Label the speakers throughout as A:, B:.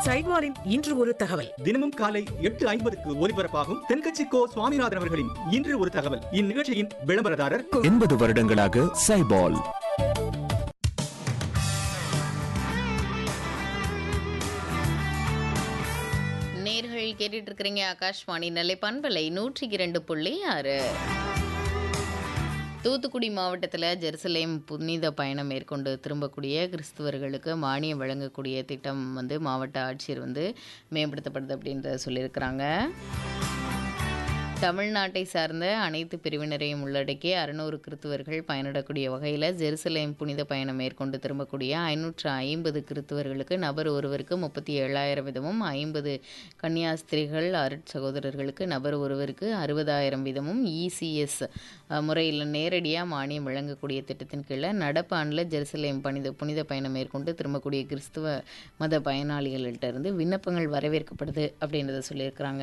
A: சைட்வாரின் இன்று ஒரு தகவல்
B: தினமும் காலை எட்டு ஐம்பதுக்கு ஒலிபரப்பாகும் தென்கட்சி கோ சுவாமிநாதன் அவர்களின் இன்று ஒரு தகவல் இந்நிகழ்ச்சியின் விளம்பரதாரர்
C: எண்பது வருடங்களாக சைபால்
D: நேர்கள் கேட்டுட்டு இருக்கிறீங்க ஆகாஷ்வாணி நெல்லை பண்பலை நூற்றி இரண்டு புள்ளி ஆறு தூத்துக்குடி மாவட்டத்தில் ஜெருசலேம் புனித பயணம் மேற்கொண்டு திரும்பக்கூடிய கிறிஸ்துவர்களுக்கு மானியம் வழங்கக்கூடிய திட்டம் வந்து மாவட்ட ஆட்சியர் வந்து மேம்படுத்தப்படுது அப்படின்றத சொல்லியிருக்கிறாங்க தமிழ்நாட்டை சார்ந்த அனைத்து பிரிவினரையும் உள்ளடக்கிய அறுநூறு கிறித்துவர்கள் பயனிடக்கூடிய வகையில் ஜெருசலேம் புனித பயணம் மேற்கொண்டு திரும்பக்கூடிய ஐநூற்று ஐம்பது கிறித்துவர்களுக்கு நபர் ஒருவருக்கு முப்பத்தி ஏழாயிரம் வீதமும் ஐம்பது கன்னியாஸ்திரிகள் அருட்சகோதரர்களுக்கு நபர் ஒருவருக்கு அறுபதாயிரம் வீதமும் இசிஎஸ் முறையில் நேரடியாக மானியம் வழங்கக்கூடிய திட்டத்தின் கீழே நடப்பு ஆண்டில் ஜெருசலேம் புனித புனித பயணம் மேற்கொண்டு திரும்பக்கூடிய கிறிஸ்துவ மத பயனாளிகள்கிட்ட இருந்து விண்ணப்பங்கள் வரவேற்கப்படுது அப்படின்றத சொல்லியிருக்கிறாங்க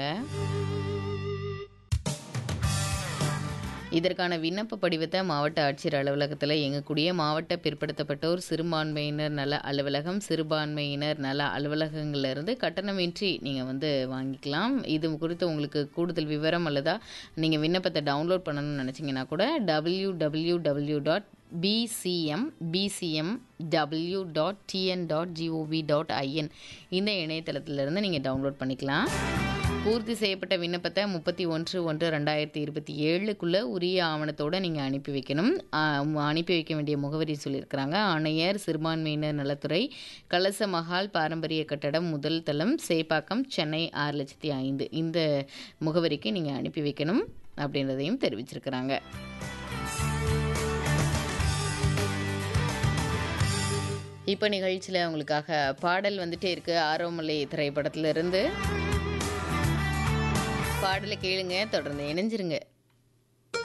D: இதற்கான விண்ணப்ப படிவத்தை மாவட்ட ஆட்சியர் அலுவலகத்தில் இயங்கக்கூடிய மாவட்ட பிற்படுத்தப்பட்டோர் சிறுபான்மையினர் நல அலுவலகம் சிறுபான்மையினர் நல அலுவலகங்கள்லேருந்து கட்டணமின்றி நீங்கள் வந்து வாங்கிக்கலாம் இது குறித்து உங்களுக்கு கூடுதல் விவரம் அல்லதா நீங்கள் விண்ணப்பத்தை டவுன்லோட் பண்ணணும்னு நினச்சிங்கன்னா கூட W W W dot PCM PCM W dot TN dot GOV dot IN இந்த இணையதளத்திலிருந்து நீங்கள் டவுன்லோட் பண்ணிக்கலாம் பூர்த்தி செய்யப்பட்ட விண்ணப்பத்தை முப்பத்தி ஒன்று ஒன்று ரெண்டாயிரத்தி இருபத்தி ஏழுக்குள்ளே உரிய ஆவணத்தோடு நீங்கள் அனுப்பி வைக்கணும் ஆ, அனுப்பி வைக்க வேண்டிய முகவரி சொல்லியிருக்கிறாங்க ஆணையர் சிறுபான்மையினர் நலத்துறை கலச மஹால் பாரம்பரிய கட்டடம் முதல் தளம் சேப்பாக்கம் சென்னை ஆறு லட்சத்தி ஐந்து இந்த முகவரிக்கு நீங்கள் அனுப்பி வைக்கணும் அப்படின்றதையும் தெரிவிச்சிருக்கிறாங்க இப்போ நிகழ்ச்சியில் உங்களுக்காக பாடல் வந்துட்டே இருக்கு ஆரோமலை திரைப்படத்துல இருந்து பாடலை கேளுங்க தொடர்ந்து இணைஞ்சிருங்க